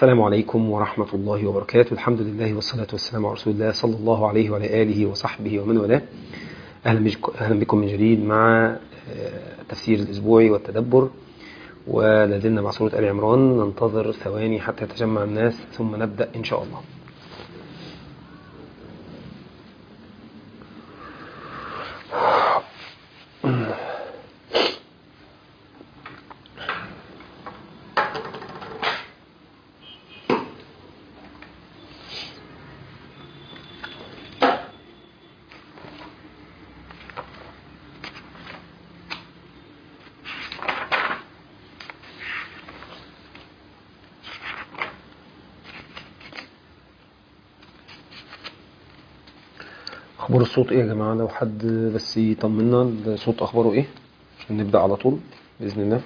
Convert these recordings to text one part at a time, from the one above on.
السلام عليكم ورحمة الله وبركاته الحمد لله والصلاة والسلام على رسول الله صلى الله عليه وعلى آله وصحبه ومن والاه أهلا بك- أهلا بكم من جديد مع آه، التفسير الأسبوعي والتدبر ولازلنا مع سورة آل عمران ننتظر ثواني حتى يتجمع الناس ثم نبدأ إن شاء الله أخبار الصوت إيه يا جماعة لو حد بس يطمنا الصوت أخباره إيه عشان نبدأ على طول بإذن الله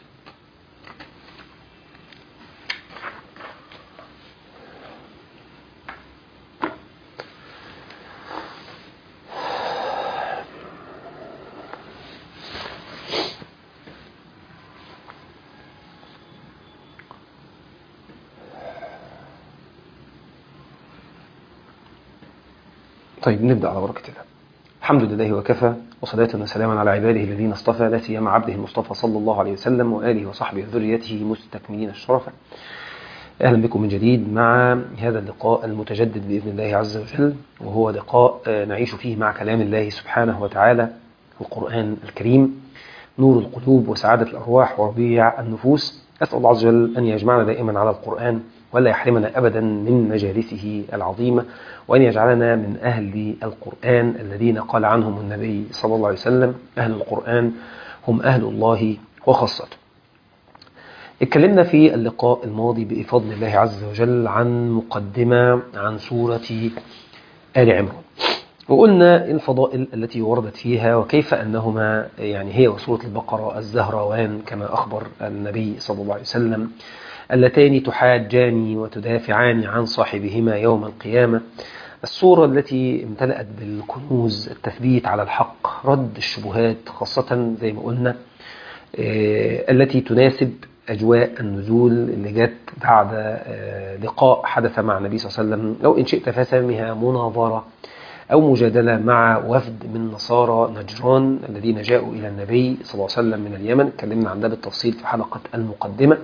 طيب نبدأ على بركة الله الحمد لله وكفى وصلاة وسلاما على عباده الذين اصطفى لا سيما عبده المصطفى صلى الله عليه وسلم وآله وصحبه وذريته مستكملين الشرف أهلا بكم من جديد مع هذا اللقاء المتجدد بإذن الله عز وجل وهو لقاء آه، نعيش فيه مع كلام الله سبحانه وتعالى القرآن الكريم نور القلوب وسعادة الأرواح وربيع النفوس أسأل الله عز وجل أن يجمعنا دائما على القرآن ولا يحرمنا أبدا من مجالسه العظيمة وأن يجعلنا من أهل القرآن الذين قال عنهم النبي صلى الله عليه وسلم أهل القرآن هم أهل الله وخاصته اتكلمنا في اللقاء الماضي بفضل الله عز وجل عن مقدمة عن سورة آل عمران وقلنا الفضائل التي وردت فيها وكيف أنهما يعني هي وسورة البقرة الزهروان كما أخبر النبي صلى الله عليه وسلم اللتان تحاجان وتدافعان عن صاحبهما يوم القيامة الصورة التي امتلأت بالكنوز التثبيت على الحق رد الشبهات خاصة زي ما قلنا آه، التي تناسب أجواء النزول اللي جت بعد آه، لقاء حدث مع النبي صلى الله عليه وسلم لو إن شئت فسمها مناظرة أو مجادلة مع وفد من نصارى نجران الذين جاءوا إلى النبي صلى الله عليه وسلم من اليمن اتكلمنا عن ده بالتفصيل في حلقة المقدمة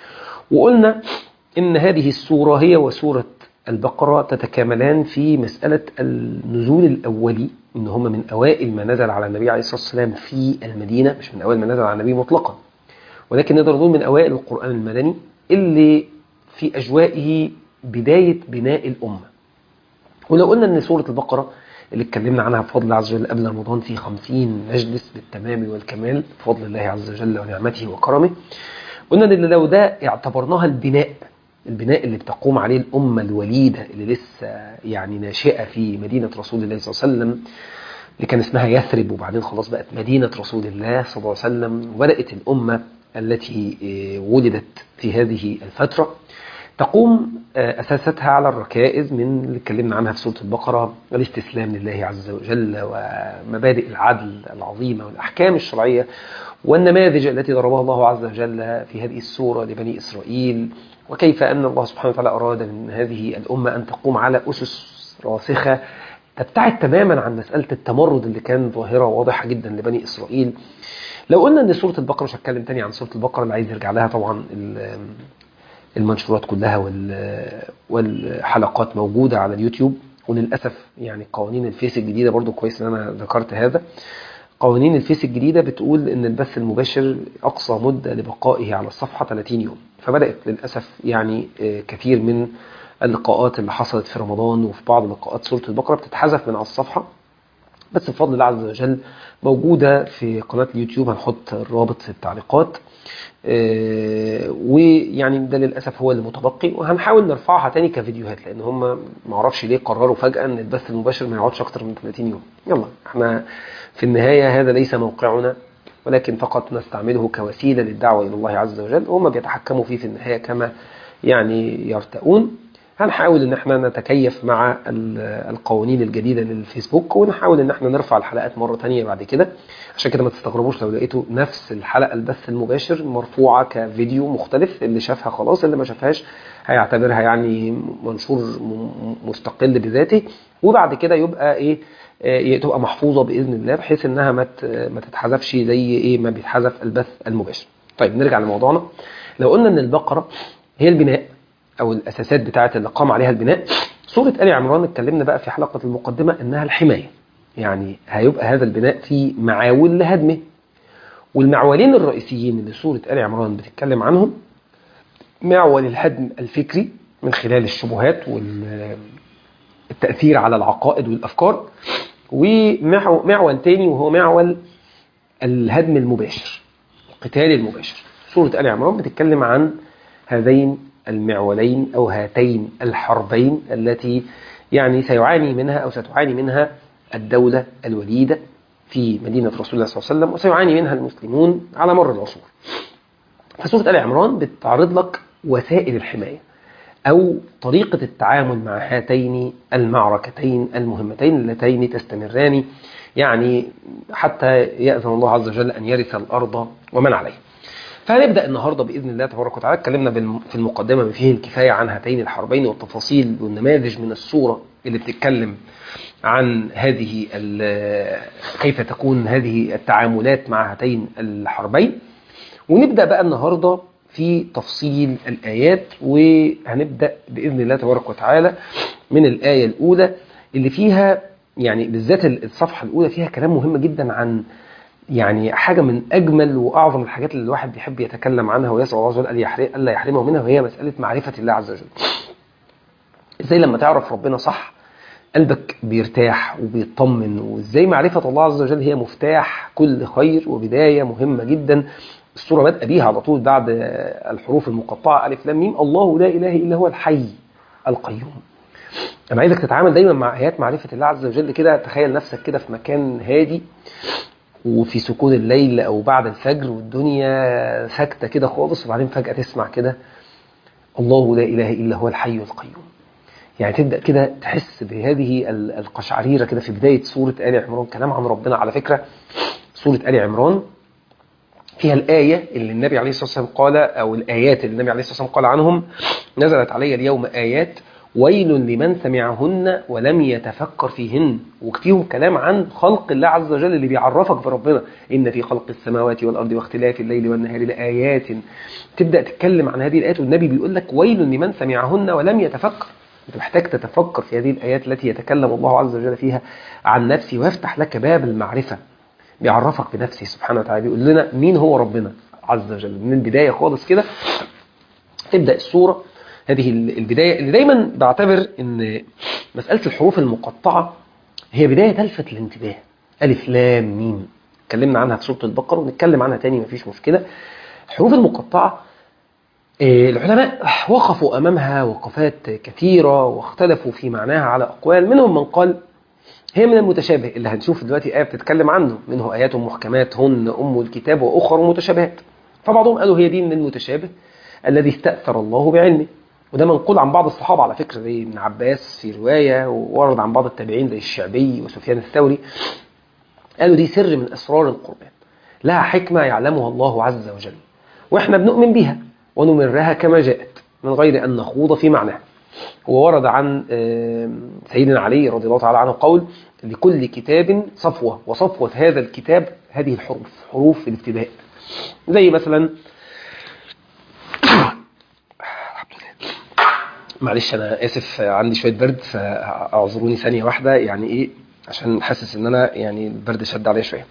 وقلنا إن هذه السورة هي وسورة البقرة تتكاملان في مسألة النزول الأولي إن هم من أوائل ما نزل على النبي عليه الصلاة والسلام في المدينة مش من أوائل ما نزل على النبي مطلقا ولكن نقدر نقول من أوائل القرآن المدني اللي في أجوائه بداية بناء الأمة ولو قلنا ان سورة البقرة اللي اتكلمنا عنها بفضل الله عز وجل قبل رمضان في خمسين مجلس بالتمام والكمال بفضل الله عز وجل ونعمته وكرمه قلنا ان لو ده اعتبرناها البناء البناء اللي بتقوم عليه الأمة الوليدة اللي لسه يعني ناشئة في مدينة رسول الله صلى الله عليه وسلم اللي كان اسمها يثرب وبعدين خلاص بقت مدينة رسول الله صلى الله عليه وسلم وبدأت الأمة التي آه، ولدت في هذه الفترة تقوم آه، أساستها على الركائز من اللي اتكلمنا عنها في سورة البقرة الاستسلام لله عز وجل ومبادئ العدل العظيمة والأحكام الشرعية والنماذج التي ضربها الله عز وجل في هذه السورة لبني إسرائيل وكيف أن الله سبحانه وتعالى أراد من هذه الأمة أن تقوم على أسس راسخة تبتعد تماما عن مسألة التمرد اللي كان ظاهرة واضحة جدا لبني إسرائيل لو قلنا ان سوره البقره مش هتكلم تاني عن سوره البقره اللي عايز يرجع لها طبعا ال- المنشورات كلها وال- والحلقات موجوده على اليوتيوب وللاسف يعني قوانين الفيس الجديده برضو كويس ان انا ذكرت هذا قوانين الفيس الجديده بتقول ان البث المباشر اقصى مده لبقائه على الصفحه 30 يوم فبدات للاسف يعني آه، كثير من اللقاءات اللي حصلت في رمضان وفي بعض لقاءات سوره البقره بتتحذف من على الصفحه بس بفضل الله عز وجل موجودة في قناة اليوتيوب هنحط الرابط في التعليقات آه، ويعني ده للأسف هو اللي متبقي وهنحاول نرفعها تاني كفيديوهات لأن هم معرفش ليه قرروا فجأة أن البث المباشر ما يقعدش أكتر من 30 يوم يلا احنا في النهاية هذا ليس موقعنا ولكن فقط نستعمله كوسيلة للدعوة إلى الله عز وجل وهم بيتحكموا فيه في النهاية كما يعني يرتؤون هنحاول ان احنا نتكيف مع ال- القوانين الجديدة للفيسبوك ونحاول ان احنا نرفع الحلقات مرة تانية بعد كده عشان كده ما تستغربوش لو لقيتوا نفس الحلقه البث المباشر مرفوعه كفيديو مختلف اللي شافها خلاص اللي ما شافهاش هيعتبرها يعني منشور م- مستقل بذاته وبعد كده يبقى ايه آه، تبقى محفوظه باذن الله بحيث انها ما ت- ما تتحذفش زي ايه ما بيتحذف البث المباشر. طيب نرجع لموضوعنا لو قلنا ان البقره هي البناء او الاساسات بتاعه اللي قام عليها البناء سوره ال عمران اتكلمنا بقى في حلقه المقدمه انها الحمايه يعني هيبقى هذا البناء في معاول لهدمه والمعولين الرئيسيين اللي سوره ال عمران بتتكلم عنهم معول الهدم الفكري من خلال الشبهات والتاثير على العقائد والافكار ومعول تاني وهو معول الهدم المباشر القتال المباشر سورة آل عمران بتتكلم عن هذين المعولين أو هاتين الحربين التي يعني سيعاني منها أو ستعاني منها الدولة الوليدة في مدينة رسول الله صلى الله عليه وسلم وسيعاني منها المسلمون على مر العصور فسورة آل عمران بتعرض لك وسائل الحماية أو طريقة التعامل مع هاتين المعركتين المهمتين اللتين تستمران يعني حتى يأذن الله عز وجل أن يرث الأرض ومن عليها فهنبدأ النهاردة بإذن الله تبارك وتعالى اتكلمنا بالم- في المقدمة ما فيه الكفاية عن هاتين الحربين والتفاصيل والنماذج من الصورة اللي بتتكلم عن هذه ال- كيف تكون هذه التعاملات مع هاتين الحربين ونبدأ بقى النهاردة في تفصيل الآيات وهنبدأ بإذن الله تبارك وتعالى من الآية الأولى اللي فيها يعني بالذات الصفحة الأولى فيها كلام مهم جدا عن يعني حاجة من أجمل وأعظم الحاجات اللي الواحد بيحب يتكلم عنها ويسأل الله عز وجل أن يحرم- ألا يحرمه منها وهي مسألة معرفة الله عز وجل. إزاي لما تعرف ربنا صح قلبك بيرتاح وبيطمن وإزاي معرفة الله عز وجل هي مفتاح كل خير وبداية مهمة جدا السورة بادئة بيها على طول بعد الحروف المقطعة ألف لام ميم الله لا إله إلا هو الحي القيوم أنا عايزك تتعامل دايما مع آيات معرفة الله عز وجل كده تخيل نفسك كده في مكان هادي وفي سكون الليل او بعد الفجر والدنيا ساكته كده خالص وبعدين فجاه تسمع كده الله لا اله الا هو الحي القيوم يعني تبدا كده تحس بهذه ال- القشعريره كده في بدايه سوره ال عمران كلام عن ربنا على فكره سوره ال عمران فيها الآية اللي النبي عليه الصلاة والسلام قال أو الآيات اللي النبي عليه الصلاة والسلام قال عنهم نزلت علي اليوم آيات ويل لمن سمعهن ولم يتفكر فيهن وفيهم كلام عن خلق الله عز وجل اللي بيعرفك بربنا إن في خلق السماوات والأرض واختلاف الليل والنهار لآيات تبدأ تتكلم عن هذه الآيات والنبي بيقول لك ويل لمن سمعهن ولم يتفكر أنت محتاج تتفكر في هذه الآيات التي يتكلم الله عز وجل فيها عن نفسه ويفتح لك باب المعرفة بيعرفك بنفسه سبحانه وتعالى بيقول لنا مين هو ربنا عز وجل من البداية خالص كده تبدأ الصورة هذه البداية اللي دايما بعتبر ان مسألة الحروف المقطعة هي بداية تلفت الانتباه ألف لام ميم اتكلمنا عنها في سورة البقرة ونتكلم عنها تاني مفيش مشكلة الحروف المقطعة آه، العلماء وقفوا أمامها وقفات كثيرة واختلفوا في معناها على أقوال منهم من قال هي من المتشابه اللي هنشوف دلوقتي آية بتتكلم عنه منه آيات محكمات هن أم الكتاب وأخر متشابهات فبعضهم قالوا هي دي من المتشابه الذي استأثر الله بعلمه وده منقول عن بعض الصحابة على فكرة زي ابن عباس في رواية وورد عن بعض التابعين زي الشعبي وسفيان الثوري قالوا دي سر من أسرار القرآن لها حكمة يعلمها الله عز وجل وإحنا بنؤمن بها ونمرها كما جاءت من غير أن نخوض في معناها هو ورد عن آم، سيدنا علي رضي الله تعالى عنه قول لكل كتاب صفوة وصفوة هذا الكتاب هذه الحروف حروف الابتداء زي مثلا معلش انا اسف عندي شويه برد فاعذروني ثانيه واحده يعني ايه عشان حاسس ان انا يعني البرد شد عليا شويه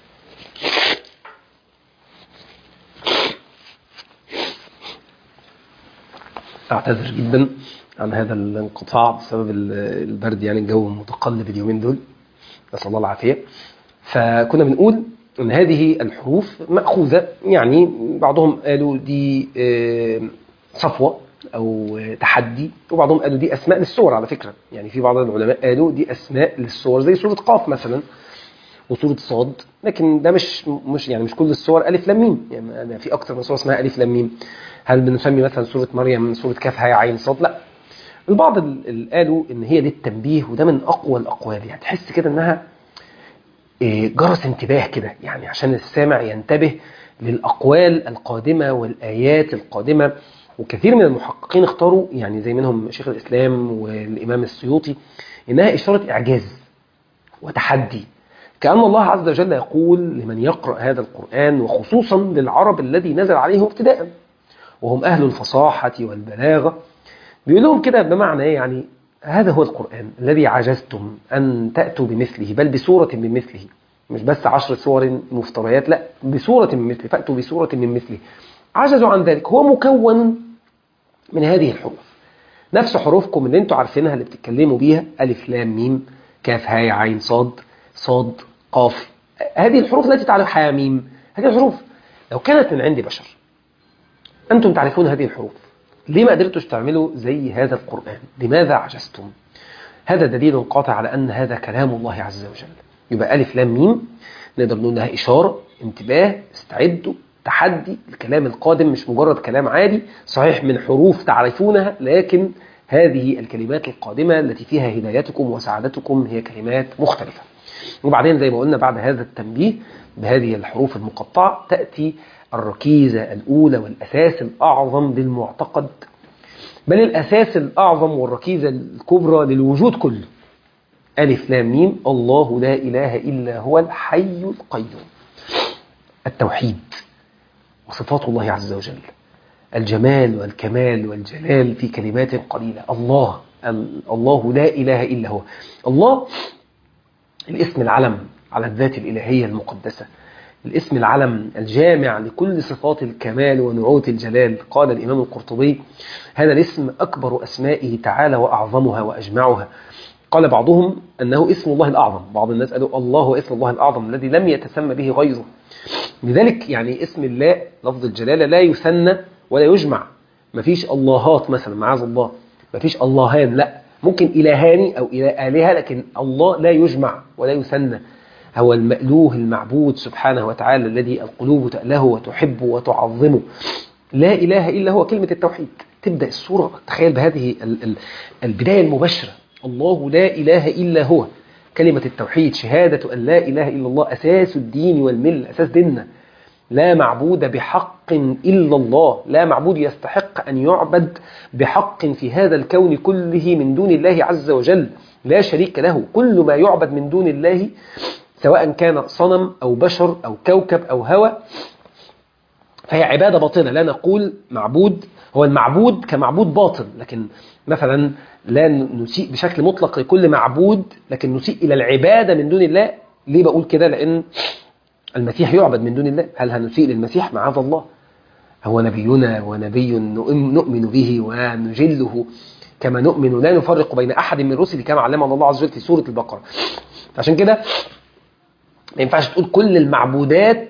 اعتذر جدا عن هذا الانقطاع بسبب ال- البرد يعني الجو متقلب اليومين دول نسال الله العافيه فكنا بنقول ان هذه الحروف ماخوذه يعني بعضهم قالوا دي آه، صفوه او تحدي وبعضهم قالوا دي اسماء للسور على فكره يعني في بعض العلماء قالوا دي اسماء للسور زي سوره قاف مثلا وسوره صاد لكن ده مش مش يعني مش كل السور الف لام ميم يعني أنا في اكتر من سوره اسمها الف لام ميم هل بنسمي مثلا سوره مريم سوره كاف هاء عين صاد لا البعض ال- ال- قالوا ان هي للتنبيه وده من اقوى الاقوال يعني تحس كده انها إيه، جرس انتباه كده يعني عشان السامع ينتبه للأقوال القادمة والآيات القادمة وكثير من المحققين اختاروا يعني زي منهم شيخ الإسلام والإمام السيوطي إنها إشارة إعجاز وتحدي كأن الله عز وجل يقول لمن يقرأ هذا القرآن وخصوصا للعرب الذي نزل عليهم ابتداء وهم أهل الفصاحة والبلاغة بيقول لهم كده بمعنى إيه؟ يعني هذا هو القرآن الذي عجزتم أن تأتوا بمثله بل بسورة من مثله مش بس عشر سور مفتريات لا بسورة من مثله فأتوا بسورة من مثله عجزوا عن ذلك هو مكون من هذه الحروف نفس حروفكم اللي انتوا عارفينها اللي بتتكلموا بيها ألف لام ميم كاف هاء عين صاد صاد قاف هذه الحروف التي تعرف حاميم هذه الحروف لو كانت من عند بشر أنتم تعرفون هذه الحروف ليه ما قدرتوش تعملوا زي هذا القرآن لماذا عجزتم هذا دليل قاطع على أن هذا كلام الله عز وجل يبقى ألف لام ميم نقدر نقول لها إشارة انتباه استعدوا تحدي الكلام القادم مش مجرد كلام عادي صحيح من حروف تعرفونها لكن هذه الكلمات القادمة التي فيها هدايتكم وسعادتكم هي كلمات مختلفة وبعدين زي ما قلنا بعد هذا التنبيه بهذه الحروف المقطعة تأتي الركيزة الأولى والأساس الأعظم للمعتقد بل الأساس الأعظم والركيزة الكبرى للوجود كله ألف لام ميم الله لا إله إلا هو الحي القيوم التوحيد وصفات الله عز وجل الجمال والكمال والجلال في كلمات قليلة الله الله لا إله إلا هو الله الاسم العلم على الذات الإلهية المقدسة الاسم العلم الجامع لكل صفات الكمال ونعوت الجلال قال الإمام القرطبي هذا الاسم أكبر أسمائه تعالى وأعظمها وأجمعها قال بعضهم أنه اسم الله الأعظم بعض الناس قالوا الله هو اسم الله الأعظم الذي لم يتسمى به غيره لذلك يعني اسم الله لفظ الجلالة لا يثنى ولا يجمع مفيش اللهات مثلا معاذ الله مفيش اللهان لا ممكن إلهان أو آلهة لكن الله لا يجمع ولا يثنى هو المألوه المعبود سبحانه وتعالى الذي القلوب تأله وتحب وتعظمه لا إله إلا هو كلمة التوحيد تبدأ السورة تخيل بهذه البداية المباشرة الله لا إله إلا هو كلمة التوحيد شهادة أن لا إله إلا الله أساس الدين والمل أساس ديننا لا معبود بحق إلا الله لا معبود يستحق أن يعبد بحق في هذا الكون كله من دون الله عز وجل لا شريك له كل ما يعبد من دون الله سواء كان صنم أو بشر أو كوكب أو هوى فهي عبادة باطلة لا نقول معبود هو المعبود كمعبود باطل لكن مثلا لا نسيء بشكل مطلق لكل معبود لكن نسيء إلى العبادة من دون الله ليه بقول كده لأن المسيح يعبد من دون الله هل هنسيء للمسيح معاذ الله هو نبينا ونبي نؤمن به ونجله كما نؤمن لا نفرق بين أحد من رسله كما علمنا الله عز وجل في سورة البقرة عشان كده ما ينفعش تقول كل المعبودات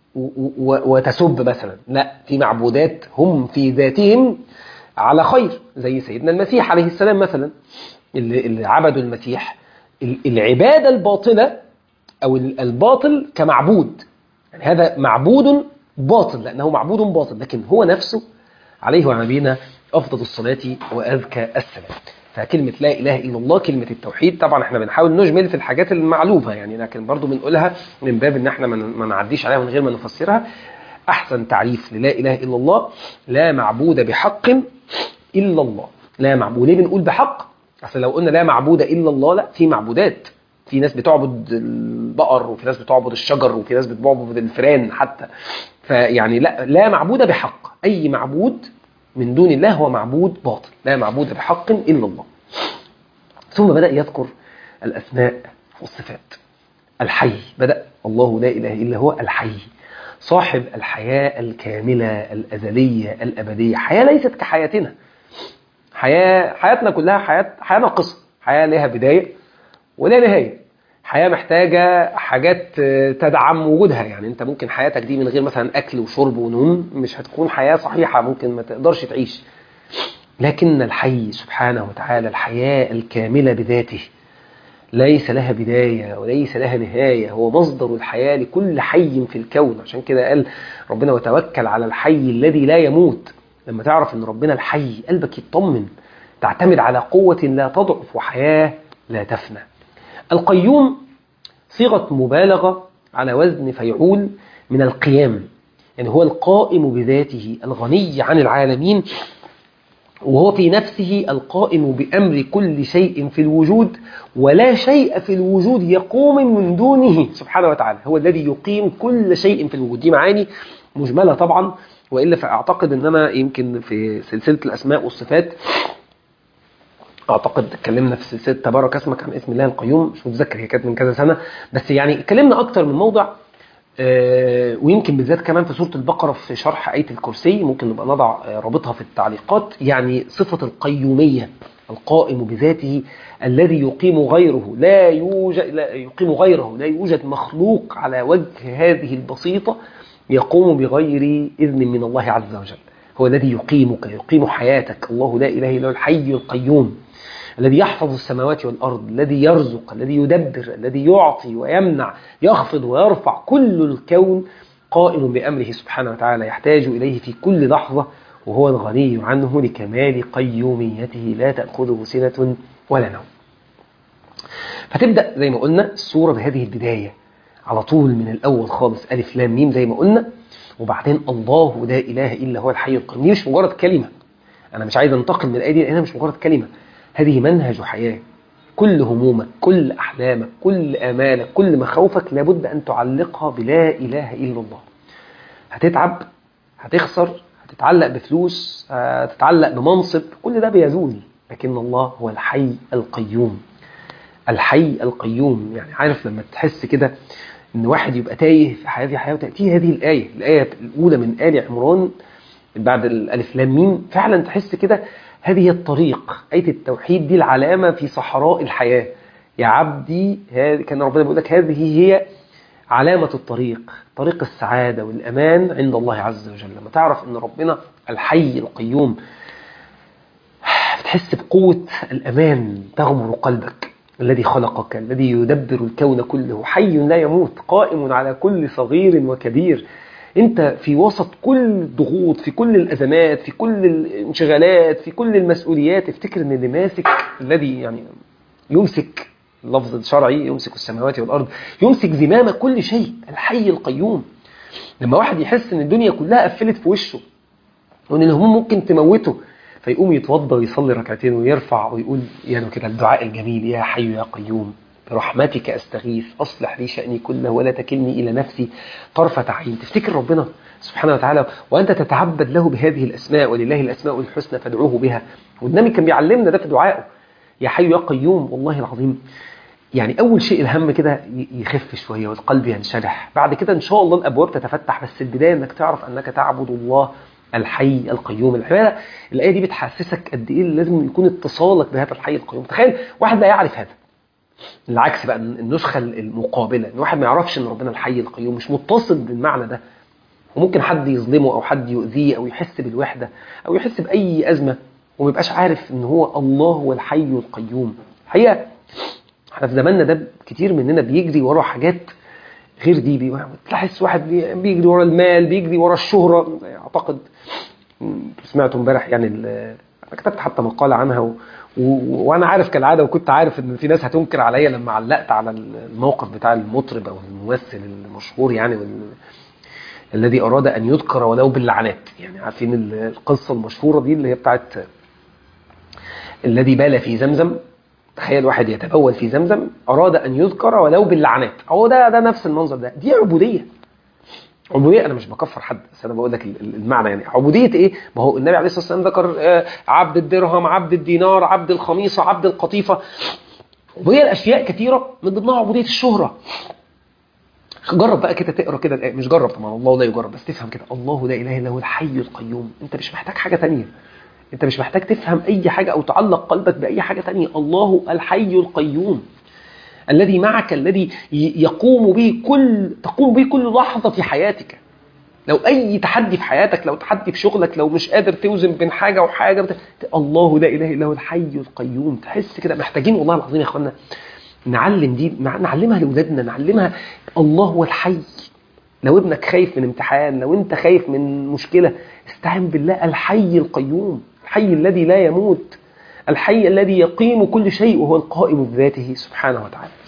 وتسب مثلا لا في معبودات هم في ذاتهم على خير زي سيدنا المسيح عليه السلام مثلا اللي, اللي عبدوا المسيح العبادة الباطلة أو الباطل كمعبود يعني هذا معبود باطل لأنه معبود باطل لكن هو نفسه عليه وعلى نبينا أفضل الصلاة وأذكى السلام فكلمة لا إله إلا الله كلمة التوحيد طبعا احنا بنحاول نجمل في الحاجات المعلومة يعني لكن برضو بنقولها من باب ان احنا ما نعديش عليها من غير ما نفسرها أحسن تعريف للا إله إلا الله لا معبود بحق إلا الله لا معبود ليه بنقول بحق أصل لو قلنا لا معبود إلا الله لا في معبودات في ناس بتعبد البقر وفي ناس بتعبد الشجر وفي ناس بتعبد الفئران حتى فيعني لا لا معبود بحق أي معبود من دون الله هو معبود باطل لا معبود بحق إلا الله ثم بدأ يذكر الأسماء والصفات الحي بدأ الله لا إله إلا هو الحي صاحب الحياة الكاملة الأزلية الأبدية حياة ليست كحياتنا حياة حياتنا كلها حياة حياة ناقصة حياة لها بداية ولها نهاية حياة محتاجة حاجات تدعم وجودها يعني انت ممكن حياتك دي من غير مثلا أكل وشرب ونوم مش هتكون حياة صحيحة ممكن ما تقدرش تعيش لكن الحي سبحانه وتعالى الحياة الكاملة بذاته ليس لها بداية وليس لها نهاية هو مصدر الحياة لكل حي في الكون عشان كده قال ربنا وتوكل على الحي الذي لا يموت لما تعرف ان ربنا الحي قلبك يطمن تعتمد على قوة لا تضعف وحياة لا تفنى القيوم صيغة مبالغة على وزن فيعول من القيام يعني هو القائم بذاته الغني عن العالمين وهو في نفسه القائم بأمر كل شيء في الوجود ولا شيء في الوجود يقوم من دونه سبحانه وتعالى هو الذي يقيم كل شيء في الوجود دي معاني مجملة طبعا وإلا فأعتقد أن أنا يمكن في سلسلة الأسماء والصفات اعتقد اتكلمنا في سلسله تبارك اسمك عن اسم الله القيوم مش متذكر هي كانت من كذا سنه بس يعني اتكلمنا اكتر من موضع آه، ويمكن بالذات كمان في سوره البقره في شرح ايه الكرسي ممكن نبقى نضع آه، رابطها في التعليقات يعني صفه القيوميه القائم بذاته الذي يقيم غيره لا يوجد لا يقيم غيره لا يوجد مخلوق على وجه هذه البسيطه يقوم بغير اذن من الله عز وجل هو الذي يقيمك يقيم حياتك الله لا اله الا هو الحي القيوم الذي يحفظ السماوات والأرض الذي يرزق الذي يدبر الذي يعطي ويمنع يخفض ويرفع كل الكون قائم بأمره سبحانه وتعالى يحتاج إليه في كل لحظة وهو الغني عنه لكمال قيوميته لا تأخذه سنة ولا نوم فتبدأ زي ما قلنا السورة بهذه البداية على طول من الأول خالص ألف لام ميم زي ما قلنا وبعدين الله لا إله إلا هو الحي القيوم دي مش مجرد كلمة أنا مش عايز أنتقل من الآية دي لأنها مش مجرد كلمة هذه منهج حياة كل همومك كل أحلامك كل آمالك كل مخاوفك لابد أن تعلقها بلا إله إلا الله هتتعب هتخسر هتتعلق بفلوس هتتعلق بمنصب كل ده بيزول لكن الله هو الحي القيوم الحي القيوم يعني عارف لما تحس كده ان واحد يبقى تايه في حياته حياته تأتيه هذه الآية الآية الأولى من آل عمران بعد الألف لام ميم فعلا تحس كده هذه هي الطريق آية التوحيد دي العلامة في صحراء الحياة يا عبدي هذه كان ربنا بيقول لك هذه هي علامة الطريق طريق السعادة والأمان عند الله عز وجل لما تعرف أن ربنا الحي القيوم بتحس بقوة الأمان تغمر قلبك الذي خلقك الذي يدبر الكون كله حي لا يموت قائم على كل صغير وكبير انت في وسط كل الضغوط في كل الازمات في كل الانشغالات في كل المسؤوليات افتكر ان اللي ماسك الذي يعني يمسك اللفظ الشرعي يمسك السماوات والارض يمسك زمام كل شيء الحي القيوم لما واحد يحس ان الدنيا كلها قفلت في وشه وان الهموم ممكن تموته فيقوم يتوضا ويصلي ركعتين ويرفع ويقول يعني كده الدعاء الجميل يا حي يا قيوم برحمتك استغيث اصلح لي شاني كله ولا تكلني الى نفسي طرفه عين تفتكر ربنا سبحانه وتعالى وانت تتعبد له بهذه الاسماء ولله الاسماء الحسنى فادعوه بها والنبي كان بيعلمنا ده في دعائه يا حي يا قيوم والله العظيم يعني اول شيء الهم كده يخف شويه والقلب ينشرح بعد كده ان شاء الله الابواب تتفتح بس البدايه انك تعرف انك تعبد الله الحي القيوم الحقيقه الايه دي بتحسسك قد ايه لازم يكون اتصالك بهذا الحي القيوم تخيل واحد لا يعرف هذا العكس بقى النسخه المقابله ان واحد ما يعرفش ان ربنا الحي القيوم مش متصل بالمعنى ده وممكن حد يظلمه او حد يؤذيه او يحس بالوحده او يحس باي ازمه وما يبقاش عارف ان هو الله هو الحي القيوم الحقيقه احنا في زماننا ده كتير مننا بيجري ورا حاجات غير دي تحس واحد بيجري ورا المال بيجري ورا الشهره اعتقد سمعت امبارح يعني انا كتبت حتى مقاله عنها و... و... وانا عارف كالعاده وكنت عارف ان في ناس هتنكر عليا لما علقت على الموقف بتاع المطرب او الممثل المشهور يعني وال... الذي اراد ان يذكر ولو باللعنات يعني عارفين القصه المشهوره دي اللي هي بتاعت الذي بال في زمزم تخيل واحد يتبول في زمزم اراد ان يذكر ولو باللعنات هو ده ده نفس المنظر ده دي عبوديه عبوديه انا مش بكفر حد بس انا بقول لك المعنى يعني عبوديه ايه ما هو النبي عليه الصلاه والسلام ذكر عبد الدرهم عبد الدينار عبد الخميصه عبد القطيفه عبوديه الاشياء كثيره من ضمنها عبوديه الشهره جرب بقى كده تقرا كده الآية مش جرب طبعا الله لا يجرب بس تفهم كده الله لا اله الا هو الحي القيوم انت مش محتاج حاجه ثانيه انت مش محتاج تفهم اي حاجه او تعلق قلبك باي حاجه ثانيه الله الحي القيوم الذي معك الذي يقوم به كل تقوم به كل لحظه في حياتك لو اي تحدي في حياتك لو تحدي في شغلك لو مش قادر توزن بين حاجه وحاجه بت... الله لا اله الا هو الحي القيوم تحس كده محتاجين والله العظيم يا اخوانا نعلم دي نعلمها لاولادنا نعلمها الله هو الحي لو ابنك خايف من امتحان لو انت خايف من مشكله استعن بالله الحي القيوم الحي الذي لا يموت الحي الذي يقيم كل شيء وهو القائم بذاته سبحانه وتعالى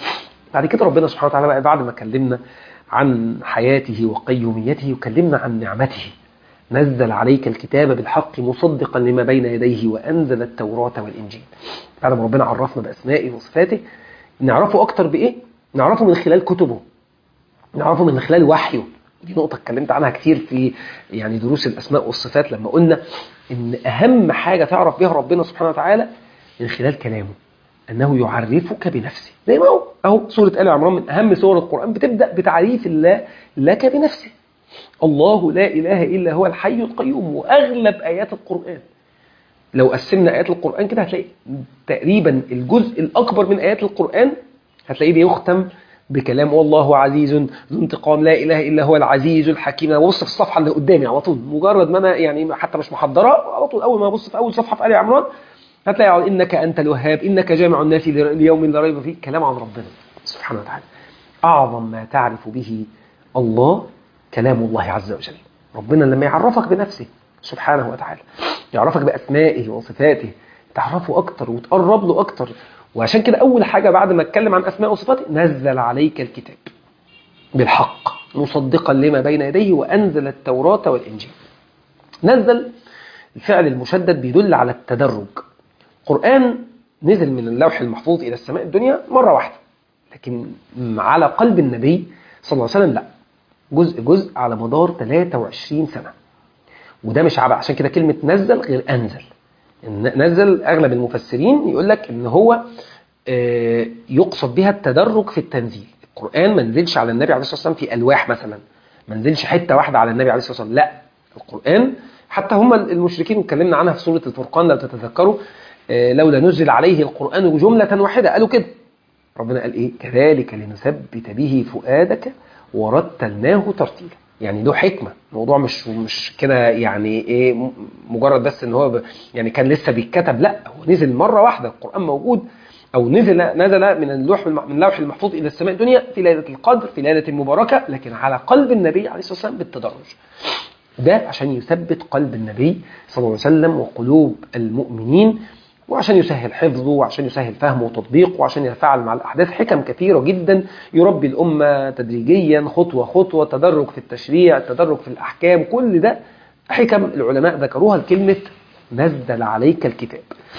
بعد كده ربنا سبحانه وتعالى بقى بعد ما كلمنا عن حياته وقيوميته وكلمنا عن نعمته نزل عليك الكتاب بالحق مصدقا لما بين يديه وأنزل التوراة والإنجيل بعد ما ربنا عرفنا بأسمائه وصفاته نعرفه أكتر بإيه؟ نعرفه من خلال كتبه نعرفه من خلال وحيه دي نقطة اتكلمت عنها كتير في يعني دروس الأسماء والصفات لما قلنا إن أهم حاجة تعرف بها ربنا سبحانه وتعالى من خلال كلامه أنه يعرفك بنفسه زي ما هو أهو سورة آل عمران من أهم سور القرآن بتبدأ بتعريف الله لك بنفسه الله لا إله إلا هو الحي القيوم وأغلب آيات القرآن لو قسمنا آيات القرآن كده هتلاقي تقريبا الجزء الأكبر من آيات القرآن هتلاقيه بيختم بكلام والله عزيز ذو انتقام لا اله الا هو العزيز الحكيم انا ببص في الصفحه اللي قدامي على طول مجرد ما انا يعني حتى مش محضره على طول اول ما ابص في اول صفحه في ال عمران هتلاقي انك انت الوهاب انك جامع الناس ليوم لا ريب فيه كلام عن ربنا سبحانه وتعالى اعظم ما تعرف به الله كلام الله عز وجل ربنا لما يعرفك بنفسه سبحانه وتعالى يعرفك باسمائه وصفاته تعرفه اكتر وتقرب له اكتر وعشان كده أول حاجة بعد ما اتكلم عن أسماء وصفاته نزل عليك الكتاب بالحق مصدقا لما بين يديه وأنزل التوراة والإنجيل نزل الفعل المشدد بيدل على التدرج القرآن نزل من اللوح المحفوظ إلى السماء الدنيا مرة واحدة لكن على قلب النبي صلى الله عليه وسلم لا جزء جزء على مدار 23 سنة وده مش عبء عشان كده كلمة نزل غير أنزل نزل اغلب المفسرين يقول لك ان هو يقصد بها التدرج في التنزيل القران ما نزلش على النبي عليه الصلاه والسلام في الواح مثلا ما نزلش حته واحده على النبي عليه الصلاه والسلام لا القران حتى هم المشركين اتكلمنا عنها في سوره الفرقان لو تتذكروا لولا نزل عليه القران جمله واحده قالوا كده ربنا قال ايه كذلك لنثبت به فؤادك ورتلناه ترتيلا يعني له حكمه الموضوع مش مش كده يعني ايه مجرد بس ان هو يعني كان لسه بيتكتب لا هو نزل مره واحده القران موجود او نزل نزل من اللوح من اللوح المحفوظ الى السماء الدنيا في ليله القدر في ليله مباركه لكن على قلب النبي عليه الصلاه والسلام بالتدرج ده عشان يثبت قلب النبي صلى الله عليه وسلم وقلوب المؤمنين وعشان يسهل حفظه وعشان يسهل فهمه وتطبيقه وعشان يتفاعل مع الأحداث حكم كثيرة جدا يربي الأمة تدريجيا خطوة خطوة تدرج في التشريع التدرج في الأحكام كل ده حكم العلماء ذكروها لكلمة نزل عليك الكتاب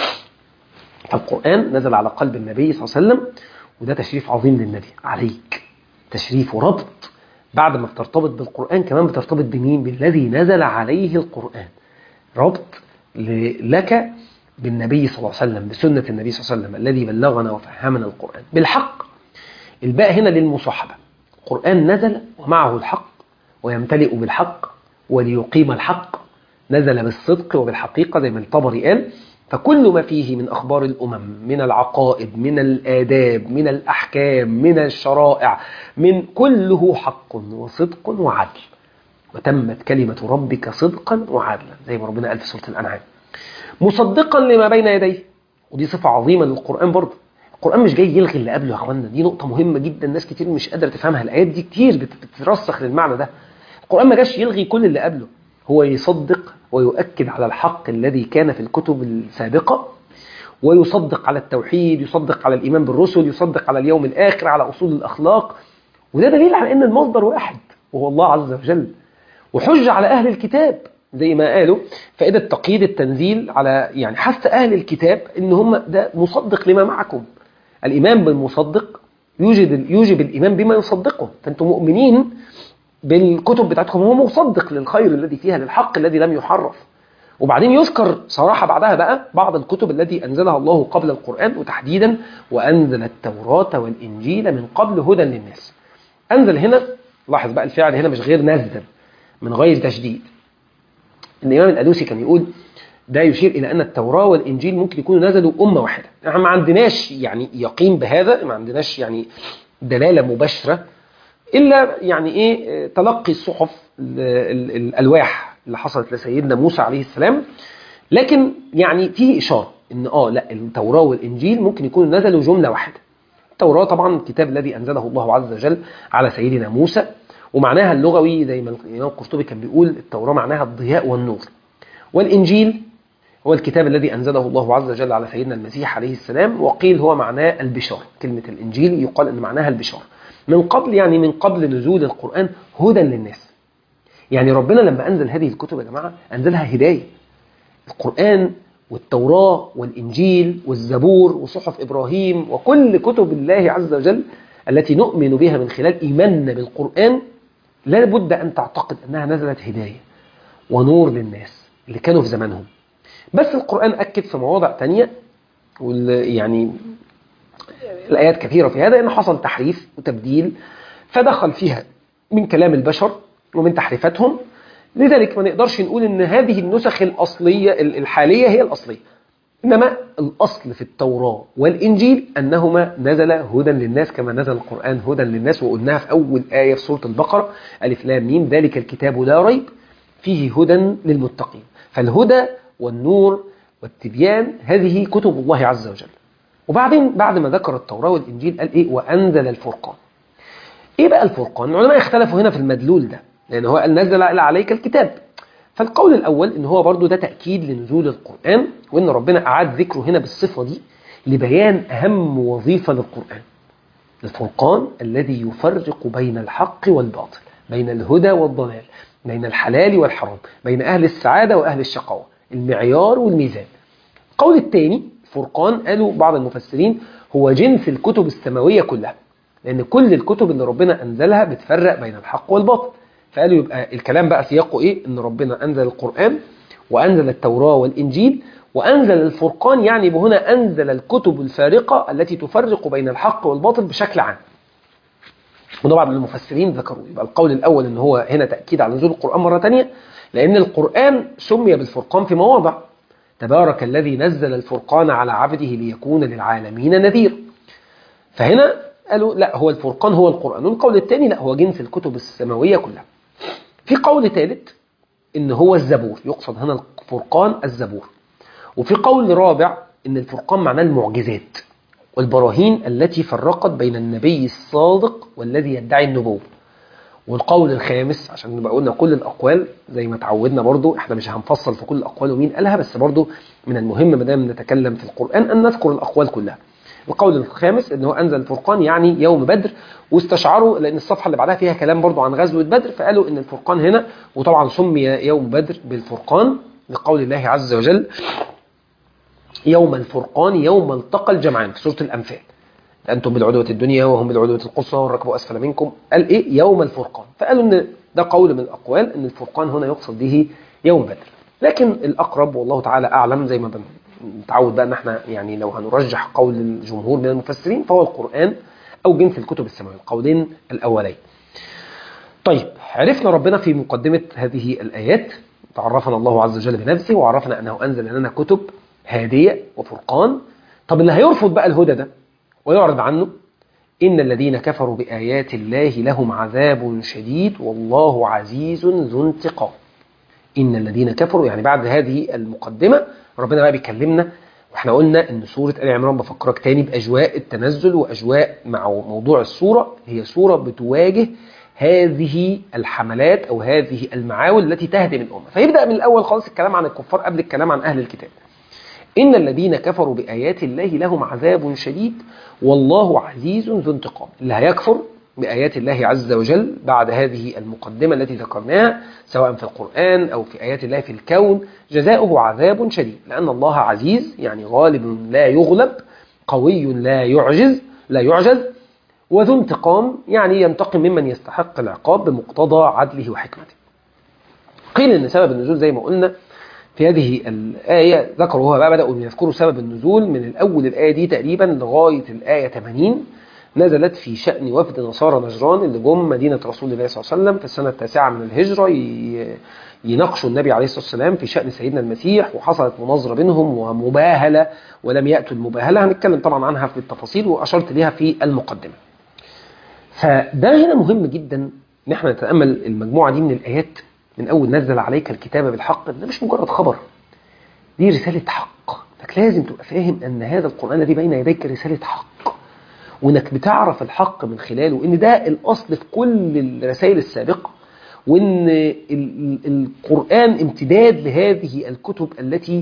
فالقرآن نزل على قلب النبي صلى الله عليه وسلم وده تشريف عظيم للنبي عليك تشريف وربط بعد ما بترتبط بالقرآن كمان بترتبط بمين بالذي نزل عليه القرآن ربط لك بالنبي صلى الله عليه وسلم بسنة النبي صلى الله عليه وسلم الذي بلغنا وفهمنا القرآن بالحق الباء هنا للمصاحبة القرآن نزل ومعه الحق ويمتلئ بالحق وليقيم الحق نزل بالصدق وبالحقيقة زي ما الطبري قال فكل ما فيه من أخبار الأمم من العقائد من الآداب من الأحكام من الشرائع من كله حق وصدق وعدل وتمت كلمة ربك صدقا وعدلا زي ما ربنا قال في سورة الأنعام مصدقا لما بين يديه ودي صفة عظيمة للقرآن برضه القرآن مش جاي يلغي اللي قبله يا اخوانا دي نقطة مهمة جدا ناس كتير مش قادرة تفهمها الآيات دي كتير بتترسخ للمعنى ده القرآن ما جاش يلغي كل اللي قبله هو يصدق ويؤكد على الحق الذي كان في الكتب السابقة ويصدق على التوحيد يصدق على الإيمان بالرسل يصدق على اليوم الآخر على أصول الأخلاق وده دليل على أن المصدر واحد وهو الله عز وجل وحج على أهل الكتاب زي ما قالوا فائدة تقييد التنزيل على يعني حث أهل الكتاب إن هم ده مصدق لما معكم الإيمان بالمصدق يوجد يوجب الإيمان بما يصدقه فأنتم مؤمنين بالكتب بتاعتكم هو مصدق للخير الذي فيها للحق الذي لم يحرف وبعدين يذكر صراحة بعدها بقى بعض الكتب التي أنزلها الله قبل القرآن وتحديدا وأنزل التوراة والإنجيل من قبل هدى للناس أنزل هنا لاحظ بقى الفعل هنا مش غير نزل من غير تشديد الإمام الألوسي كان يقول ده يشير إلى أن التوراة والإنجيل ممكن يكونوا نزلوا أمة واحدة احنا ما عندناش يعني يقين بهذا ما عندناش يعني دلالة مباشرة إلا يعني إيه تلقي الصحف الألواح اللي حصلت لسيدنا موسى عليه السلام لكن يعني فيه إشارة إن آه لا التوراة والإنجيل ممكن يكونوا نزلوا جملة واحدة التوراة طبعا الكتاب الذي أنزله الله عز وجل على سيدنا موسى ومعناها اللغوي زي ما الإمام القرطبي كان بيقول التوراة معناها الضياء والنور والإنجيل هو الكتاب الذي أنزله الله عز وجل على سيدنا المسيح عليه السلام وقيل هو معناه البشار كلمة الإنجيل يقال أن معناها البشار من قبل يعني من قبل نزول القرآن هدى للناس يعني ربنا لما أنزل هذه الكتب يا جماعة أنزلها هداية القرآن والتوراة والإنجيل والزبور وصحف إبراهيم وكل كتب الله عز وجل التي نؤمن بها من خلال إيماننا بالقرآن لا بد أن تعتقد أنها نزلت هداية ونور للناس اللي كانوا في زمانهم بس القرآن أكد في مواضع تانية يعني الآيات كثيرة في هذا أنه حصل تحريف وتبديل فدخل فيها من كلام البشر ومن تحريفاتهم لذلك ما نقدرش نقول ان هذه النسخ الأصلية الحالية هي الأصلية إنما الأصل في التوراة والإنجيل أنهما نزل هدى للناس كما نزل القرآن هدى للناس وقلناها في أول آية في سورة البقرة ألف لام ميم ذلك الكتاب لا ريب فيه هدى للمتقين فالهدى والنور والتبيان هذه كتب الله عز وجل وبعدين بعد ما ذكر التوراة والإنجيل قال إيه وأنزل الفرقان إيه بقى الفرقان العلماء اختلفوا هنا في المدلول ده لأن هو قال نزل عليك الكتاب فالقول الأول إن هو برضو ده تأكيد لنزول القرآن وإن ربنا أعاد ذكره هنا بالصفة دي لبيان أهم وظيفة للقرآن الفرقان الذي يفرق بين الحق والباطل بين الهدى والضلال بين الحلال والحرام بين أهل السعادة وأهل الشقاوة المعيار والميزان القول الثاني فرقان قالوا بعض المفسرين هو جنس الكتب السماوية كلها لأن كل الكتب اللي ربنا أنزلها بتفرق بين الحق والباطل فقالوا يبقى الكلام بقى سياقه إيه إن ربنا أنزل القرآن وأنزل التوراة والإنجيل وأنزل الفرقان يعني بهنا أنزل الكتب الفارقة التي تفرق بين الحق والباطل بشكل عام وده بعض المفسرين ذكروا يبقى القول الأول إن هو هنا تأكيد على نزول القرآن مرة تانية لأن القرآن سمي بالفرقان في مواضع تبارك الذي نزل الفرقان على عبده ليكون للعالمين نذير فهنا قالوا لا هو الفرقان هو القرآن والقول الثاني لا هو جنس الكتب السماوية كلها في قول ثالث إن هو الزبور يقصد هنا الفرقان الزبور وفي قول رابع إن الفرقان معناه المعجزات والبراهين التي فرقت بين النبي الصادق والذي يدعي النبوة والقول الخامس عشان نبقى قلنا كل الأقوال زي ما تعودنا برضو احنا مش هنفصل في كل الأقوال ومين قالها بس برضو من المهم ما دام نتكلم في القرآن أن نذكر الأقوال كلها القول الخامس ان هو أنزل الفرقان يعني يوم بدر واستشعروا لأن الصفحة اللي بعدها فيها كلام برضو عن غزوة بدر فقالوا ان الفرقان هنا وطبعا سمي يوم بدر بالفرقان لقول الله عز وجل يوم الفرقان يوم التقى الجمعان في سورة الأنفال أنتم بالعدوة الدنيا وهم بالعدوة القصوى والركب أسفل منكم قال إيه يوم الفرقان فقالوا أن ده قول من الأقوال أن الفرقان هنا يقصد به يوم بدر لكن الأقرب والله تعالى أعلم زي ما نتعود بقى أن احنا يعني لو هنرجح قول الجمهور من المفسرين فهو القرآن أو جنس الكتب السماوية القولين الأولين طيب عرفنا ربنا في مقدمة هذه الآيات تعرفنا الله عز وجل بنفسه وعرفنا أنه أنزل لنا كتب هادية وفرقان طب اللي هيرفض بقى الهدى ده ويعرض عنه إن الذين كفروا بآيات الله لهم عذاب شديد والله عزيز ذو انتقام إن الذين كفروا يعني بعد هذه المقدمة ربنا بقى بيكلمنا واحنا قلنا ان سورة آل عمران بفكرك تاني بأجواء التنزل وأجواء مع موضوع السورة هي سورة بتواجه هذه الحملات أو هذه المعاول التي تهدم الأمة فيبدأ من الأول خالص الكلام عن الكفار قبل الكلام عن أهل الكتاب إن الذين كفروا بآيات الله لهم عذاب شديد والله عزيز ذو انتقام اللي هيكفر بآيات الله عز وجل بعد هذه المقدمة التي ذكرناها سواء في القرآن أو في آيات الله في الكون جزاؤه عذاب شديد لأن الله عزيز يعني غالب لا يغلب قوي لا يعجز لا يعجز وذو انتقام يعني ينتقم ممن يستحق العقاب بمقتضى عدله وحكمته قيل أن سبب النزول زي ما قلنا في هذه الآية ذكروا بقى بدأوا يذكروا سبب النزول من الأول الآية دي تقريبا لغاية الآية 80 نزلت في شأن وفد نصارى نجران اللي جم مدينة رسول الله صلى الله عليه وسلم في السنة التاسعة من الهجرة يناقشوا النبي عليه الصلاة والسلام في شأن سيدنا المسيح وحصلت مناظرة بينهم ومباهلة ولم يأتوا المباهلة هنتكلم طبعا عنها في التفاصيل وأشرت ليها في المقدمة فده هنا مهم جدا ان احنا نتأمل المجموعة دي من الآيات من أول نزل عليك الكتاب بالحق ده مش مجرد خبر دي رسالة حق انك لازم تبقى فاهم أن هذا القرآن الذي بين يديك رسالة حق وانك بتعرف الحق من خلاله ان ده الأصل في كل الرسائل السابقة وان القرآن امتداد لهذه الكتب التي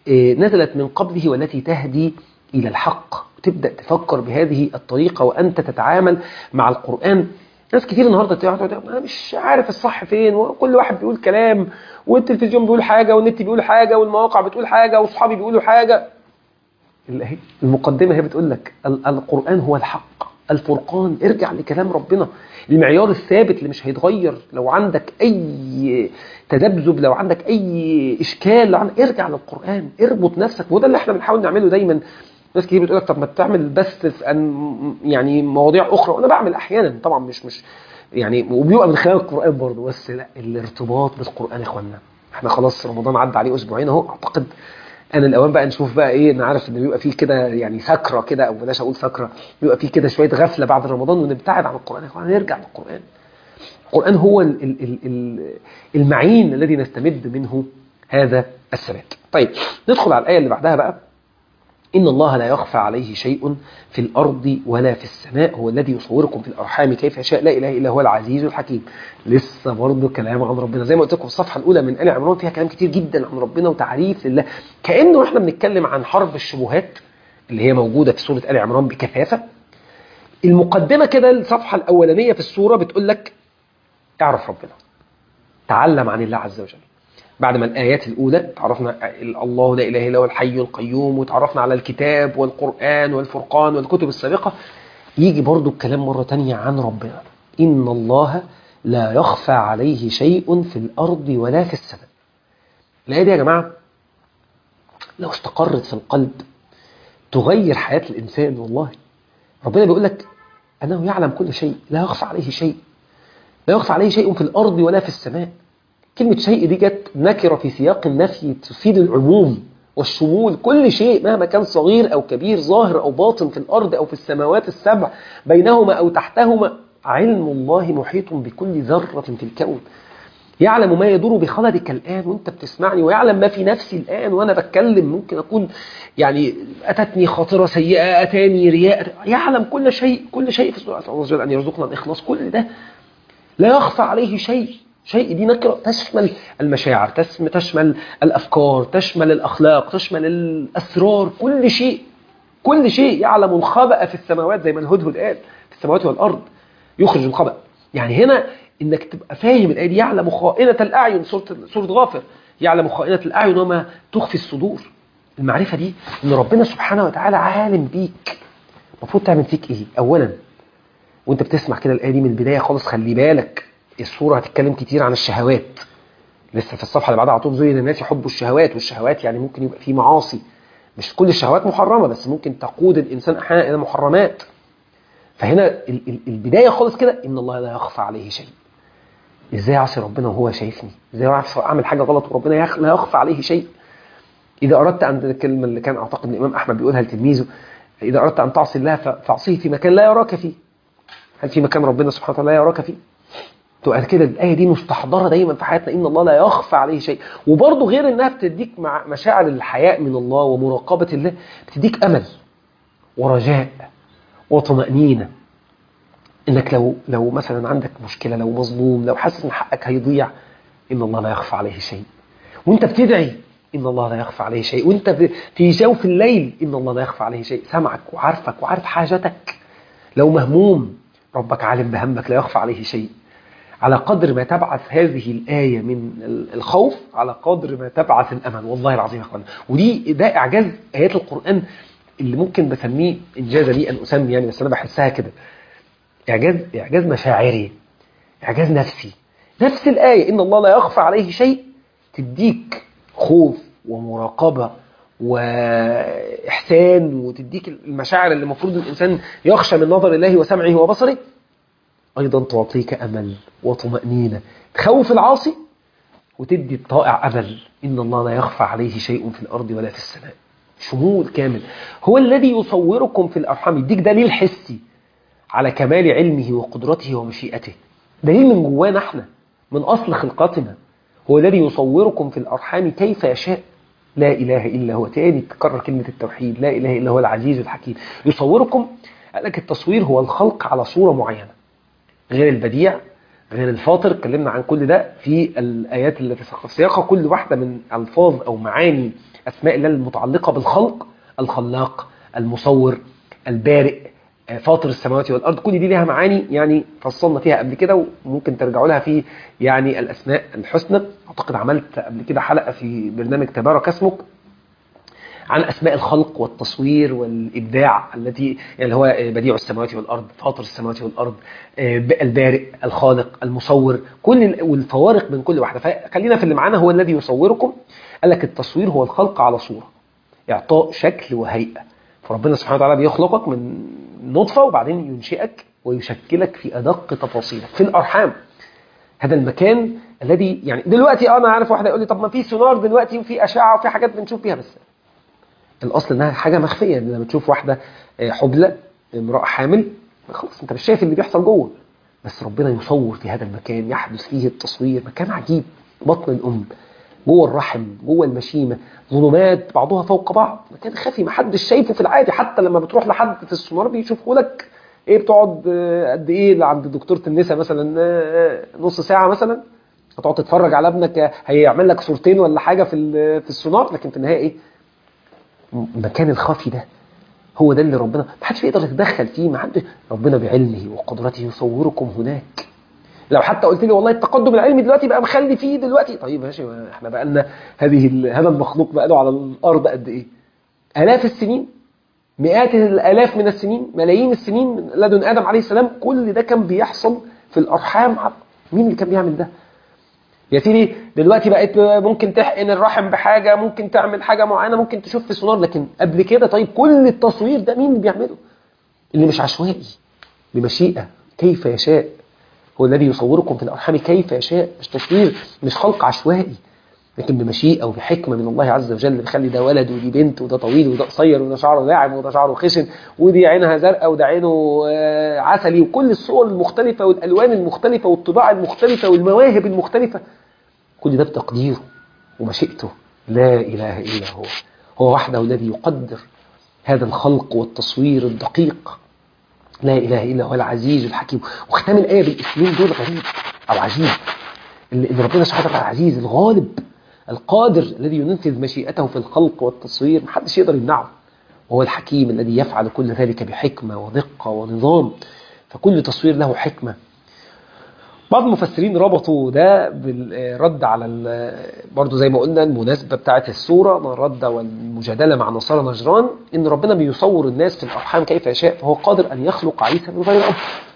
آه، نزلت من قبله والتي تهدي إلى الحق وتبدأ تفكر بهذه الطريقة وأنت تتعامل مع القرآن ناس كتير النهارده تقعد تقول انا مش عارف الصح فين وكل واحد بيقول كلام والتلفزيون بيقول حاجه والنت بيقول حاجه والمواقع بتقول حاجه واصحابي بيقولوا حاجه اللي هي المقدمه هي بتقول لك ال- القران هو الحق الفرقان ارجع لكلام ربنا المعيار الثابت اللي مش هيتغير لو عندك اي تذبذب لو عندك اي اشكال لو عندك ارجع للقران اربط نفسك وده اللي احنا بنحاول نعمله دايما ناس كتير بتقول لك طب ما تعمل بث في أن يعني مواضيع اخرى وانا بعمل احيانا طبعا مش مش يعني وبيبقى من خلال القران برضه بس لا الارتباط بالقران يا اخوانا احنا خلاص رمضان عدى عليه اسبوعين اهو اعتقد انا الاوان بقى نشوف بقى ايه انا عارف ان بيبقى فيه كده يعني سكره كده او بلاش اقول سكره بيبقى فيه كده شويه غفله بعد رمضان ونبتعد عن القران يا اخوانا نرجع للقران القران هو ال ال ال ال المعين الذي نستمد منه هذا الثبات طيب ندخل على الايه اللي بعدها بقى إن الله لا يخفى عليه شيء في الأرض ولا في السماء هو الذي يصوركم في الأرحام كيف يشاء لا إله إلا هو العزيز الحكيم لسه برضه كلام عن ربنا زي ما قلت لكم في الصفحة الأولى من آل عمران فيها كلام كتير جدا عن ربنا وتعريف لله كأنه إحنا بنتكلم عن حرب الشبهات اللي هي موجودة في سورة آل عمران بكثافة المقدمة كده الصفحة الأولانية في السورة بتقول لك اعرف ربنا تعلم عن الله عز وجل بعد ما الآيات الأولى تعرفنا الله لا إله إلا هو الحي القيوم وتعرفنا على الكتاب والقرآن والفرقان والكتب السابقة يجي برضو الكلام مرة تانية عن ربنا إن الله لا يخفى عليه شيء في الأرض ولا في السماء الآية دي يا جماعة لو استقرت في القلب تغير حياة الإنسان والله ربنا بيقول لك أنه يعلم كل شيء لا يخفى عليه شيء لا يخفى عليه شيء في الأرض ولا في السماء كلمة شيء دي جت نكرة في سياق النفي تفيد العموم والشمول كل شيء مهما كان صغير أو كبير ظاهر أو باطن في الأرض أو في السماوات السبع بينهما أو تحتهما علم الله محيط بكل ذرة في الكون يعلم ما يدور بخلدك الآن وانت بتسمعني ويعلم ما في نفسي الآن وانا بتكلم ممكن أكون يعني أتتني خاطرة سيئة أتاني رياء يعلم كل شيء كل شيء في سورة الله عز وجل أن يرزقنا الإخلاص كل ده لا يخفى عليه شيء شيء دي نكرة تشمل المشاعر تسم- تشمل الأفكار تشمل الأخلاق تشمل الأسرار كل شيء كل شيء يعلم الخبأ في السماوات زي ما الهدهد قال في السماوات والأرض يخرج الخبأ يعني هنا انك تبقى فاهم الآية دي يعلم خائنة الأعين سورة سورة غافر يعلم خائنة الأعين وما تخفي الصدور المعرفة دي ان ربنا سبحانه وتعالى عالم بيك المفروض تعمل فيك ايه اولا وانت بتسمع كده الآية دي من البداية خالص خلي بالك الصورة هتتكلم كتير عن الشهوات لسه في الصفحة اللي بعدها على طول زين الناس يحبوا الشهوات والشهوات يعني ممكن يبقى فيه معاصي مش كل الشهوات محرمة بس ممكن تقود الإنسان أحيانا إلى محرمات فهنا ال- ال- البداية خالص كده إن الله لا يخفى عليه شيء إزاي أعصي ربنا وهو شايفني إزاي أعصي أعمل حاجة غلط وربنا يخ- لا يخفى عليه شيء إذا أردت أن الكلمة اللي كان أعتقد إن الإمام أحمد بيقولها لتلميذه إذا أردت أن تعصي الله ف- فاعصيه في مكان لا يراك فيه هل في مكان ربنا سبحانه وتعالى لا يراك فيه تبقى كده الآية دي مستحضرة دايما في حياتنا إن الله لا يخفى عليه شيء وبرضه غير إنها بتديك مع مشاعر الحياء من الله ومراقبة الله بتديك أمل ورجاء وطمأنينة إنك لو لو مثلا عندك مشكلة لو مظلوم لو حاسس إن حقك هيضيع إن الله لا يخفى عليه شيء وأنت بتدعي إن الله لا يخفى عليه شيء وأنت في- في جوف الليل إن الله لا يخفى عليه شيء سمعك وعارفك وعارف حاجتك لو مهموم ربك عالم بهمك لا يخفى عليه شيء على قدر ما تبعث هذه الآية من ال- الخوف على قدر ما تبعث الأمل والله العظيم يا أخوانا ودي ده إعجاز آيات القرآن اللي ممكن بسميه إنجاز لي أن أسمي يعني بس أنا بحسها كده إعجاز إعجاز مشاعري إعجاز نفسي نفس الآية إن الله لا يخفى عليه شيء تديك خوف ومراقبة وإحسان وتديك المشاعر اللي المفروض الإنسان يخشى من نظر الله وسمعه وبصره أيضا تعطيك أمل وطمأنينة تخوف العاصي وتدي الطائع أمل إن الله لا يخفى عليه شيء في الأرض ولا في السماء شمول كامل هو الذي يصوركم في الأرحام يديك دليل حسي على كمال علمه وقدرته ومشيئته دليل من جوانا احنا من أصل خلقتنا هو الذي يصوركم في الأرحام كيف يشاء لا إله إلا هو تاني تكرر كلمة التوحيد لا إله إلا هو العزيز الحكيم يصوركم قال لك التصوير هو الخلق على صورة معينة غير البديع غير الفاطر اتكلمنا عن كل ده في الآيات التي في سياقها كل واحدة من ألفاظ أو معاني أسماء الله المتعلقة بالخلق الخلاق المصور البارئ آه، فاطر السماوات والأرض كل دي لها معاني يعني فصلنا فيها قبل كده وممكن ترجعوا لها في يعني الأسماء الحسنى أعتقد عملت قبل كده حلقة في برنامج تبارك اسمك عن أسماء الخلق والتصوير والإبداع التي يعني اللي هو بديع السماوات والأرض فاطر السماوات والأرض آه، البارئ الخالق المصور كل ال- والفوارق بين كل واحدة فخلينا في اللي معانا هو الذي يصوركم قال لك التصوير هو الخلق على صورة إعطاء شكل وهيئة فربنا سبحانه وتعالى بيخلقك من نطفة وبعدين ينشئك ويشكلك في أدق تفاصيلك في الأرحام هذا المكان الذي يعني دلوقتي انا عارف واحد يقول لي طب ما في سونار دلوقتي وفي اشعه وفي حاجات بنشوف بيها بس الاصل انها حاجه مخفيه لما تشوف واحده آه، حبلى امراه حامل خلاص انت مش شايف اللي بيحصل جوه بس ربنا يصور في هذا المكان يحدث فيه التصوير مكان عجيب بطن الام جوه الرحم جوه المشيمه ظلمات بعضها فوق بعض مكان خفي محدش شايفه في العادي حتى لما بتروح لحد في السونار بيشوفه لك ايه بتقعد آه، قد ايه عند دكتوره النساء مثلا آه، نص ساعه مثلا هتقعد تتفرج على ابنك آه، هيعمل لك صورتين ولا حاجه في ال- في السونار لكن في النهايه ايه المكان الخفي ده هو ده اللي ربنا ما حدش بيقدر يتدخل فيه ما حد ربنا بعلمه وقدرته يصوركم هناك لو حتى قلت لي والله التقدم العلمي دلوقتي بقى مخلي فيه دلوقتي طيب ماشي ما احنا بقى لنا هذه ال- هذا المخلوق بقى له على الارض قد ايه الاف السنين مئات الالاف من السنين ملايين السنين من لدن ادم عليه السلام كل ده كان بيحصل في الارحام مين اللي كان بيعمل ده يا سيدي دلوقتي بقيت ممكن تحقن الرحم بحاجه ممكن تعمل حاجه معينه ممكن تشوف في سونار لكن قبل كده طيب كل التصوير ده مين اللي بيعمله اللي مش عشوائي بمشيئه كيف يشاء هو الذي يصوركم في الارحام كيف يشاء مش تصوير مش خلق عشوائي لكن بمشيئه وبحكمه من الله عز وجل بيخلي ده ولد ودي بنت وده طويل وده قصير وده شعره ناعم وده شعره خشن ودي عينها زرقاء وده عينه آه، عسلي وكل الصور المختلفه والالوان المختلفه والطباع المختلفه والمواهب المختلفه كل ده بتقديره ومشيئته لا إله إلا هو هو وحده الذي يقدر هذا الخلق والتصوير الدقيق لا إله إلا هو العزيز الحكيم وختام الآية بالاسمين دول غريب أو عجيب اللي إن ربنا سبحانه وتعالى العزيز الغالب القادر الذي ينفذ مشيئته في الخلق والتصوير محدش يقدر يمنعه وهو الحكيم الذي يفعل كل ذلك بحكمة ودقة ونظام فكل تصوير له حكمة بعض المفسرين ربطوا ده بالرد على ال- برضو زي ما قلنا المناسبة بتاعت السورة الرد والمجادلة مع نصارى نجران إن ربنا بيصور الناس في الأرحام كيف يشاء فهو قادر أن يخلق عيسى من غير أب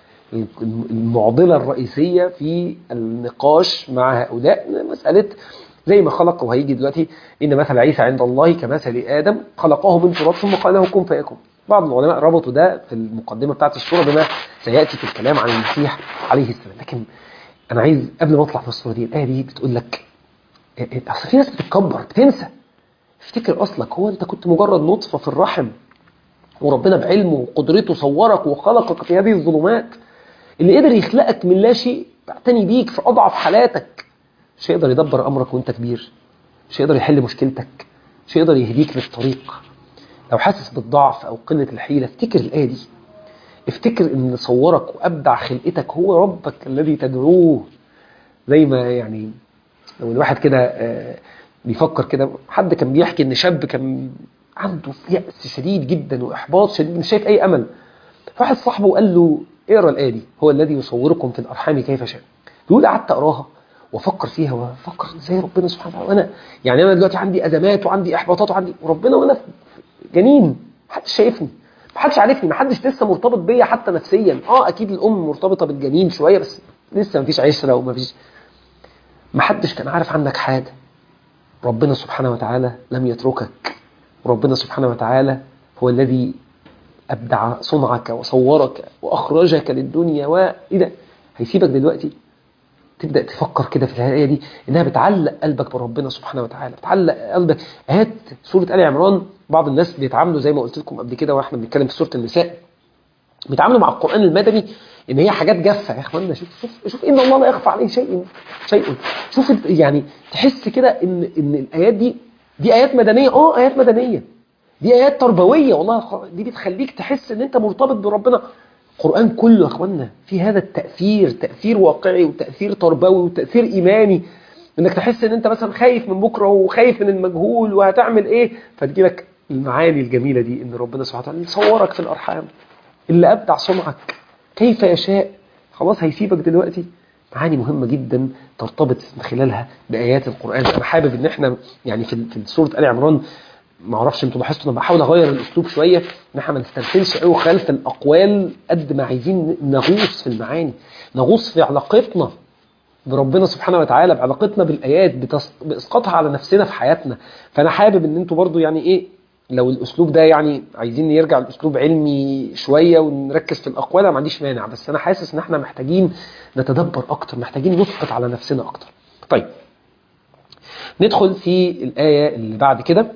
المعضلة الرئيسية في النقاش مع هؤلاء مسألة زي ما خلق وهيجي دلوقتي إن مثل عيسى عند الله كمثل آدم خلقه من تراب ثم قال له كن فيكون بعض العلماء ربطوا ده في المقدمة بتاعت السورة بما سيأتي في الكلام عن المسيح عليه السلام لكن أنا عايز قبل ما أطلع في السورة دي الآية دي بتقول لك أصل في ناس بتتكبر بتنسى افتكر أصلك هو أنت كنت مجرد نطفة في الرحم وربنا بعلمه وقدرته صورك وخلقك في هذه الظلمات اللي قدر يخلقك من لا شيء بعتني بيك في أضعف حالاتك مش هيقدر يدبر أمرك وأنت كبير مش هيقدر يحل مشكلتك مش هيقدر يهديك للطريق لو حاسس بالضعف أو قلة الحيلة افتكر الآية دي افتكر ان صورك وابدع خلقتك هو ربك الذي تدعوه زي ما يعني لو الواحد كده آه، بيفكر كده حد كان بيحكي ان شاب كان عنده يأس شديد جدا واحباط شديد مش شايف اي امل فواحد صاحبه قال له اقرا الايه دي هو الذي يصوركم في الارحام كيف شاء بيقول قعدت اقراها وافكر فيها وافكر ازاي ربنا سبحانه وتعالى وانا يعني انا دلوقتي عندي ازمات وعندي احباطات وعندي وربنا وانا جنين محدش شايفني محدش عارفني محدش لسه مرتبط بيا حتى نفسيا اه اكيد الام مرتبطه بالجنين شويه بس لسه مفيش عشره ومفيش محدش كان عارف عنك حاجه ربنا سبحانه وتعالى لم يتركك وربنا سبحانه وتعالى هو الذي ابدع صنعك وصورك واخرجك للدنيا والى هيسيبك دلوقتي تبدا تفكر كده في الايه دي انها بتعلق قلبك بربنا سبحانه وتعالى بتعلق قلبك ايات سوره ال عمران بعض الناس بيتعاملوا زي ما قلت لكم قبل كده واحنا بنتكلم في سوره النساء بيتعاملوا مع القران المدني ان هي حاجات جافه يا اخوانا شوف شوف شوف ان الله لا يخفى عليه شيء شيء شوف ال- يعني تحس كده ان ان الايات دي دي ايات مدنيه اه ايات مدنيه دي ايات تربويه والله خ- دي بتخليك تحس ان انت مرتبط بربنا القرآن كله يا اخوانا في هذا التأثير تأثير واقعي وتأثير تربوي وتأثير إيماني انك تحس ان انت مثلا خايف من بكره وخايف من المجهول وهتعمل ايه فتجيلك المعاني الجميله دي ان ربنا سبحانه وتعالى يصورك في الارحام اللي ابدع صنعك كيف يشاء خلاص هيسيبك دلوقتي معاني مهمة جدا ترتبط من خلالها بآيات القرآن أنا حابب إن إحنا يعني في في سورة آل عمران ما اعرفش انتوا لاحظتوا انا بحاول اغير الاسلوب شويه ان احنا ما نسترسلش قوي خلف الاقوال قد ما عايزين نغوص في المعاني نغوص في علاقتنا بربنا سبحانه وتعالى بعلاقتنا بالايات بتس... باسقاطها على نفسنا في حياتنا فانا حابب ان انتوا برضو يعني ايه لو الاسلوب ده يعني عايزين يرجع الاسلوب علمي شويه ونركز في الاقوال انا ما عنديش مانع بس انا حاسس ان احنا محتاجين نتدبر اكتر محتاجين نسقط على نفسنا اكتر طيب ندخل في الايه اللي بعد كده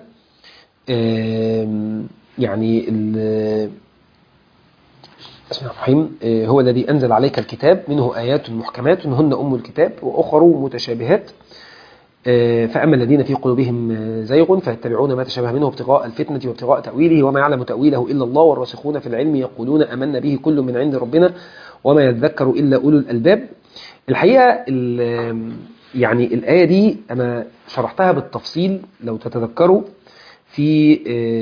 يعني بسم الله الرحمن الرحيم هو الذي أنزل عليك الكتاب منه آيات محكمات هن أم الكتاب وأخر متشابهات فأما الذين في قلوبهم زيغ فيتبعون ما تشابه منه ابتغاء الفتنة وابتغاء تأويله وما يعلم تأويله إلا الله والراسخون في العلم يقولون أمنا به كل من عند ربنا وما يذكر إلا أولو الألباب الحقيقة يعني الآية دي أنا شرحتها بالتفصيل لو تتذكروا في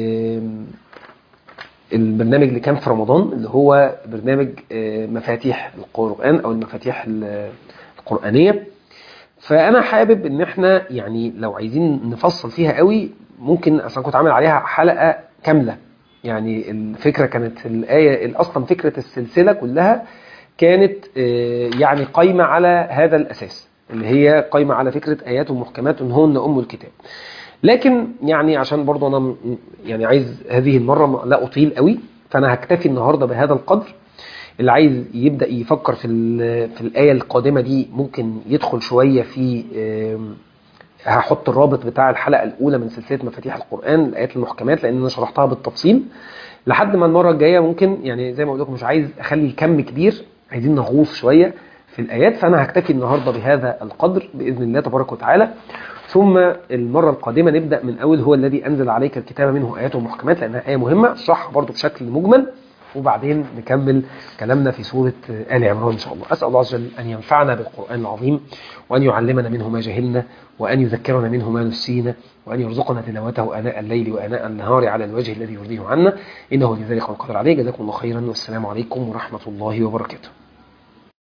البرنامج اللي كان في رمضان اللي هو برنامج مفاتيح القرآن أو المفاتيح القرآنية فأنا حابب إن إحنا يعني لو عايزين نفصل فيها قوي ممكن أصلا كنت عامل عليها حلقة كاملة يعني الفكرة كانت الآية أصلا فكرة السلسلة كلها كانت يعني قايمة على هذا الأساس اللي هي قايمة على فكرة آيات محكمات هن أم الكتاب لكن يعني عشان برضو انا يعني عايز هذه المره لا اطيل قوي فانا هكتفي النهارده بهذا القدر اللي عايز يبدا يفكر في في الايه القادمه دي ممكن يدخل شويه في هحط الرابط بتاع الحلقه الاولى من سلسله مفاتيح القران الايات المحكمات لان انا شرحتها بالتفصيل لحد ما المره الجايه ممكن يعني زي ما قلت لكم مش عايز اخلي الكم كبير عايزين نغوص شويه في الايات فانا هكتفي النهارده بهذا القدر باذن الله تبارك وتعالى ثم المرة القادمة نبدأ من أول هو الذي أنزل عليك الكتاب منه آيات محكمات لأنها آية مهمة اشرحها برضو بشكل مجمل وبعدين نكمل كلامنا في سورة آل عمران إن شاء الله أسأل الله عز وجل أن ينفعنا بالقرآن العظيم وأن يعلمنا منه ما جهلنا وأن يذكرنا منه ما نسينا وأن يرزقنا تلاوته آناء الليل وآناء النهار على الوجه الذي يرضيه عنا إنه لذلك القدر عليه جزاكم الله خيرا والسلام عليكم ورحمة الله وبركاته